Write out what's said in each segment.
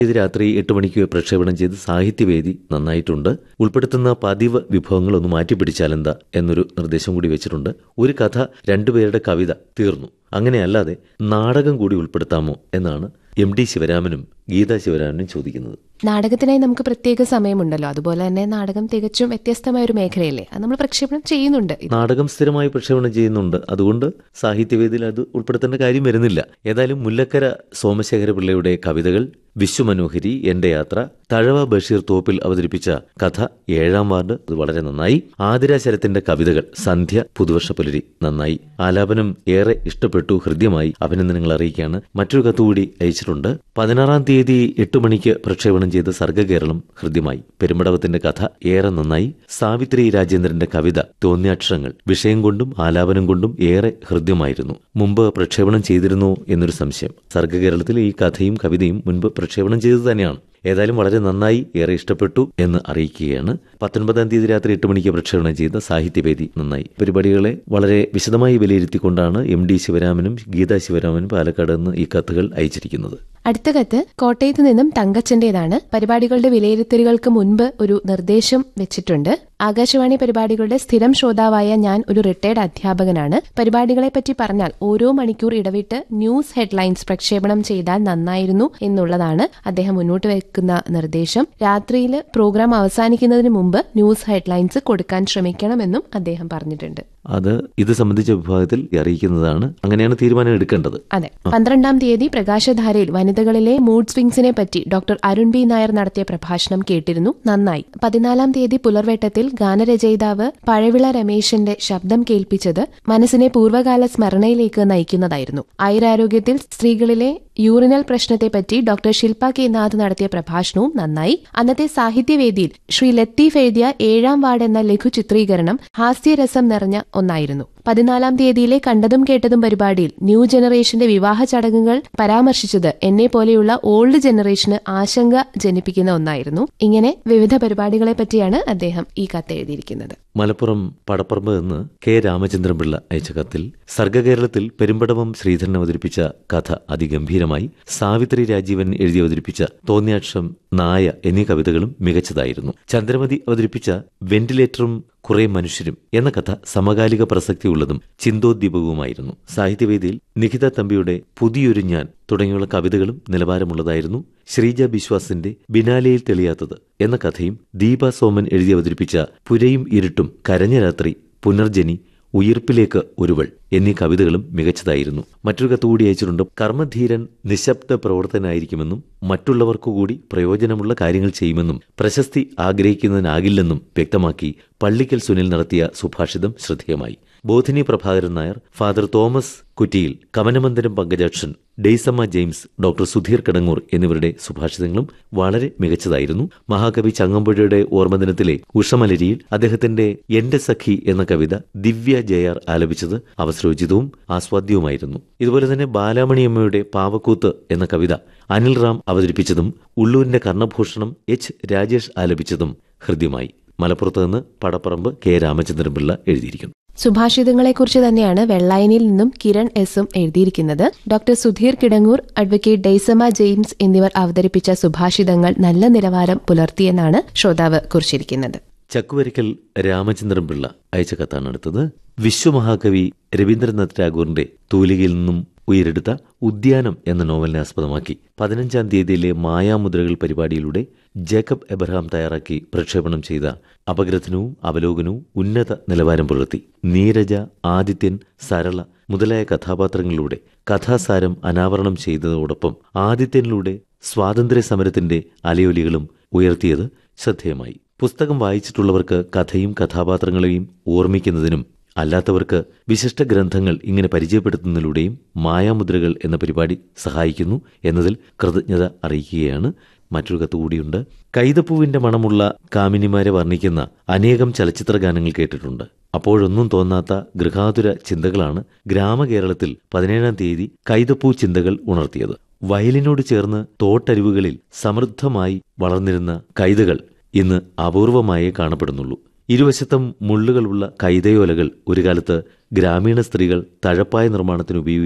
ഇത് രാത്രി എട്ട് മണിക്ക് പ്രക്ഷേപണം ചെയ്ത് സാഹിത്യവേദി നന്നായിട്ടുണ്ട് ഉൾപ്പെടുത്തുന്ന പതിവ് വിഭവങ്ങൾ ഒന്ന് മാറ്റിപ്പിടിച്ചാലെന്താ എന്നൊരു നിർദ്ദേശം കൂടി വെച്ചിട്ടുണ്ട് ഒരു കഥ രണ്ടുപേരുടെ കവിത തീർന്നു അങ്ങനെയല്ലാതെ നാടകം കൂടി ഉൾപ്പെടുത്താമോ എന്നാണ് എം ഡി ശിവരാമനും ഗീതാ ശിവരാമനും ചോദിക്കുന്നത് നാടകത്തിനായി നമുക്ക് പ്രത്യേക സമയമുണ്ടല്ലോ അതുപോലെ തന്നെ നാടകം തികച്ചും വ്യത്യസ്തമായ ഒരു മേഖലയല്ലേ അത് നമ്മൾ പ്രക്ഷേപണം ചെയ്യുന്നുണ്ട് ഇത് നാടകം സ്ഥിരമായി പ്രക്ഷേപണം ചെയ്യുന്നുണ്ട് അതുകൊണ്ട് സാഹിത്യവേദിയിൽ അത് ഉൾപ്പെടുത്തേണ്ട കാര്യം വരുന്നില്ല ഏതായാലും മുല്ലക്കര സോമശേഖര പിള്ളയുടെ കവിതകൾ വിശ്വമനോഹരി എന്റെ യാത്ര തഴവ ബഷീർ തോപ്പിൽ അവതരിപ്പിച്ച കഥ ഏഴാം വാർഡ് അത് വളരെ നന്നായി ആതിര ശരത്തിന്റെ കവിതകൾ സന്ധ്യ പുതുവർഷ പുലരി നന്നായി ആലാപനം ഏറെ ഇഷ്ടപ്പെട്ടു ഹൃദ്യമായി അഭിനന്ദനങ്ങൾ അറിയിക്കുകയാണ് മറ്റൊരു കത്തുകൂടി അയച്ചിട്ടുണ്ട് പതിനാറാം തീയതി എട്ട് മണിക്ക് പ്രക്ഷേപണം ചെയ്ത സർഗകേരളം ഹൃദ്യമായി പെരുമ്പടവത്തിന്റെ കഥ ഏറെ നന്നായി സാവിത്രി രാജേന്ദ്രന്റെ കവിത തോന്നിയാക്ഷരങ്ങൾ വിഷയം കൊണ്ടും ആലാപനം കൊണ്ടും ഏറെ ഹൃദ്യമായിരുന്നു മുമ്പ് പ്രക്ഷേപണം ചെയ്തിരുന്നു എന്നൊരു സംശയം സർഗകേരളത്തിൽ ഈ കഥയും കവിതയും മുൻപ് പ്രക്ഷേപണം ചെയ്തത് തന്നെയാണ് ഏതായാലും വളരെ നന്നായി ഏറെ ഇഷ്ടപ്പെട്ടു എന്ന് അറിയിക്കുകയാണ് പത്തൊൻപതാം തീയതി രാത്രി എട്ട് മണിക്ക് പ്രക്ഷേപണം ചെയ്ത സാഹിത്യവേദി നന്നായി പരിപാടികളെ വളരെ വിശദമായി വിലയിരുത്തിക്കൊണ്ടാണ് എം ഡി ശിവരാമനും ഗീതാ ശിവരാമനും പാലക്കാട് നിന്ന് ഈ കത്തുകൾ അയച്ചിരിക്കുന്നത് അടുത്ത കത്ത് കോട്ടയത്ത് നിന്നും തങ്കച്ചന്റേതാണ് പരിപാടികളുടെ വിലയിരുത്തലുകൾക്ക് മുൻപ് ഒരു നിർദ്ദേശം വെച്ചിട്ടുണ്ട് ആകാശവാണി പരിപാടികളുടെ സ്ഥിരം ശ്രോതാവായ ഞാൻ ഒരു റിട്ടയർഡ് അധ്യാപകനാണ് പരിപാടികളെപ്പറ്റി പറഞ്ഞാൽ ഓരോ മണിക്കൂർ ഇടവിട്ട് ന്യൂസ് ഹെഡ്ലൈൻസ് പ്രക്ഷേപണം ചെയ്താൽ നന്നായിരുന്നു എന്നുള്ളതാണ് അദ്ദേഹം മുന്നോട്ട് വെക്കുന്ന നിർദ്ദേശം രാത്രിയിൽ പ്രോഗ്രാം അവസാനിക്കുന്നതിന് മുമ്പ് ന്യൂസ് ഹെഡ്ലൈൻസ് കൊടുക്കാൻ ശ്രമിക്കണമെന്നും അദ്ദേഹം പറഞ്ഞിട്ടുണ്ട് അത് ഇത് സംബന്ധിച്ച വിഭാഗത്തിൽ അറിയിക്കുന്നതാണ് അങ്ങനെയാണ് തീരുമാനം എടുക്കേണ്ടത് അതെ പന്ത്രണ്ടാം തീയതി പ്രകാശധാരയിൽ വനിതകളിലെ മൂഡ് സ്വിങ്സിനെ പറ്റി ഡോക്ടർ അരുൺ ബി നായർ നടത്തിയ പ്രഭാഷണം കേട്ടിരുന്നു നന്നായി പതിനാലാം തീയതി പുലർവെട്ടത്തിൽ ഗാനരചയിതാവ് പഴവിള രമേശിന്റെ ശബ്ദം കേൾപ്പിച്ചത് മനസ്സിനെ പൂർവ്വകാല സ്മരണയിലേക്ക് നയിക്കുന്നതായിരുന്നു ആയുരാരോഗ്യത്തിൽ സ്ത്രീകളിലെ യൂറിനൽ പ്രശ്നത്തെപ്പറ്റി ഡോക്ടർ ശില്പ കെ നാഥ് നടത്തിയ പ്രഭാഷണവും നന്നായി അന്നത്തെ സാഹിത്യവേദിയിൽ ശ്രീ ലത്തീഫ് എഴുതിയ ഏഴാം വാർഡ് എന്ന ലഘു ചിത്രീകരണം ഹാസ്യരസം നിറഞ്ഞ ഒന്നായിരുന്നു പതിനാലാം തീയതിയിലെ കണ്ടതും കേട്ടതും പരിപാടിയിൽ ന്യൂ ജനറേഷന്റെ വിവാഹ ചടങ്ങുകൾ പരാമർശിച്ചത് എന്നെ പോലെയുള്ള ഓൾഡ് ജനറേഷന് ആശങ്ക ജനിപ്പിക്കുന്ന ഒന്നായിരുന്നു ഇങ്ങനെ വിവിധ പരിപാടികളെ പറ്റിയാണ് അദ്ദേഹം ഈ കത്ത് എഴുതിയിരിക്കുന്നത് മലപ്പുറം പടപ്പറമ്പ് നിന്ന് കെ രാമചന്ദ്രൻപിള്ള അയച്ച കത്തിൽ സർഗകേരളത്തിൽ പെരുമ്പടവം ശ്രീധരൻ അവതരിപ്പിച്ച കഥ അതിഗംഭീരമായി സാവിത്രി രാജീവൻ എഴുതി അവതരിപ്പിച്ച തോന്നിയാക്ഷം നായ എന്നീ കവിതകളും മികച്ചതായിരുന്നു ചന്ദ്രമതി അവതരിപ്പിച്ച വെന്റിലേറ്ററും കുറെ മനുഷ്യരും എന്ന കഥ സമകാലിക പ്രസക്തിയുള്ളതും ചിന്തോദ്ദീപകവുമായിരുന്നു സാഹിത്യവേദിയിൽ നിഖിത തമ്പിയുടെ പുതിയൊരു ഞാൻ തുടങ്ങിയുള്ള കവിതകളും നിലവാരമുള്ളതായിരുന്നു ശ്രീജ ബിശ്വാസിന്റെ ബിനാലയിൽ തെളിയാത്തത് എന്ന കഥയും ദീപ സോമൻ എഴുതി അവതരിപ്പിച്ച പുരയും ഇരുട്ടും കരഞ്ഞ രാത്രി പുനർജനി ഉയിർപ്പിലേക്ക് ഒരുവൾ എന്നീ കവിതകളും മികച്ചതായിരുന്നു മറ്റൊരു കത്ത് കൂടി അയച്ചിട്ടുണ്ട് കർമ്മധീരൻ നിശബ്ദ പ്രവർത്തനായിരിക്കുമെന്നും മറ്റുള്ളവർക്കുകൂടി പ്രയോജനമുള്ള കാര്യങ്ങൾ ചെയ്യുമെന്നും പ്രശസ്തി ആഗ്രഹിക്കുന്നതിനാകില്ലെന്നും വ്യക്തമാക്കി പള്ളിക്കൽ സുനിൽ നടത്തിയ സുഭാഷിതം ശ്രദ്ധേയമായി ബോധിനി പ്രഭാകരൻ നായർ ഫാദർ തോമസ് കുറ്റിയിൽ കമനമന്ദിരം പങ്കജാക്ഷൻ ഡെയ്സമ്മ ജെയിംസ് ഡോക്ടർ സുധീർ കടങ്ങൂർ എന്നിവരുടെ സുഭാഷിതങ്ങളും വളരെ മികച്ചതായിരുന്നു മഹാകവി ചങ്ങമ്പുഴയുടെ ഓർമ്മദിനത്തിലെ ഉഷമലരിയിൽ അദ്ദേഹത്തിന്റെ എന്റെ സഖി എന്ന കവിത ദിവ്യ ജയാർ ആലപിച്ചത് അവസരോചിതവും ആസ്വാദ്യവുമായിരുന്നു ഇതുപോലെ തന്നെ ബാലാമണിയമ്മയുടെ പാവക്കൂത്ത് എന്ന കവിത അനിൽ റാം അവതരിപ്പിച്ചതും ഉള്ളൂരിന്റെ കർണഭൂഷണം എച്ച് രാജേഷ് ആലപിച്ചതും ഹൃദ്യമായി മലപ്പുറത്ത് നിന്ന് പടപ്പറമ്പ് കെ രാമചന്ദ്രൻപിള്ള എഴുതിയിരിക്കുന്നു സുഭാഷിതങ്ങളെക്കുറിച്ച് തന്നെയാണ് വെള്ളായനിൽ നിന്നും കിരൺ എസും എഴുതിയിരിക്കുന്നത് doctor Sudheer Kidangoor advocate Daisamma James എന്നിവർ അവതരിപ്പിച്ച സുഭാഷിതങ്ങൾ നല്ല നിലവാരം പുലർത്തിയെന്നാണ് ശ്രോതാവ് കുറിച്ചിരിക്കുന്നത് ചക്കുവരിക്കൽ രാമചന്ദ്രൻ പിള്ള അയച്ച കത്താണ് അടുത്തത് വിശ്വമഹാകവി രവീന്ദ്രനാഥ് ടാഗോറിന്റെ തൂലികയിൽ നിന്നും ഉയരെടുത്ത ഉദ്യാനം എന്ന നോവലിനെ ആസ്പദമാക്കി പതിനഞ്ചാം തീയതിയിലെ മായാമുദ്രകൾ പരിപാടിയിലൂടെ ജേക്കബ് എബ്രഹാം തയ്യാറാക്കി പ്രക്ഷേപണം ചെയ്ത അപഗ്രഥനവും അവലോകനവും ഉന്നത നിലവാരം പുലർത്തി നീരജ ആദിത്യൻ സരള മുതലായ കഥാപാത്രങ്ങളിലൂടെ കഥാസാരം അനാവരണം ചെയ്തതോടൊപ്പം ആദിത്യനിലൂടെ സ്വാതന്ത്ര്യ സമരത്തിന്റെ അലയൊലികളും ഉയർത്തിയത് ശ്രദ്ധേയമായി പുസ്തകം വായിച്ചിട്ടുള്ളവർക്ക് കഥയും കഥാപാത്രങ്ങളെയും ഓർമ്മിക്കുന്നതിനും അല്ലാത്തവർക്ക് വിശിഷ്ട ഗ്രന്ഥങ്ങൾ ഇങ്ങനെ പരിചയപ്പെടുത്തുന്നതിലൂടെയും മായാമുദ്രകൾ എന്ന പരിപാടി സഹായിക്കുന്നു എന്നതിൽ കൃതജ്ഞത അറിയിക്കുകയാണ് മറ്റൊരു കത്ത് കൂടിയുണ്ട് കൈതപ്പൂവിന്റെ മണമുള്ള കാമിനിമാരെ വർണ്ണിക്കുന്ന അനേകം ചലച്ചിത്ര ഗാനങ്ങൾ കേട്ടിട്ടുണ്ട് അപ്പോഴൊന്നും തോന്നാത്ത ഗൃഹാതുര ചിന്തകളാണ് ഗ്രാമകേരളത്തിൽ പതിനേഴാം തീയതി കൈതപ്പൂ ചിന്തകൾ ഉണർത്തിയത് വയലിനോട് ചേർന്ന് തോട്ടരുവുകളിൽ സമൃദ്ധമായി വളർന്നിരുന്ന കൈതകൾ ഇന്ന് അപൂർവമായേ കാണപ്പെടുന്നുള്ളൂ ഇരുവശത്തും മുള്ളുകളുള്ള കൈതയോലകൾ ഒരു കാലത്ത് ഗ്രാമീണ സ്ത്രീകൾ തഴപ്പായ നിർമ്മാണത്തിന് ഉപയോഗിച്ച്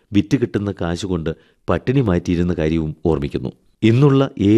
വിറ്റ് കിട്ടുന്ന കാശുകൊണ്ട് പട്ടിണി മാറ്റിയിരുന്ന കാര്യവും ഓർമ്മിക്കുന്നു ഇന്നുള്ള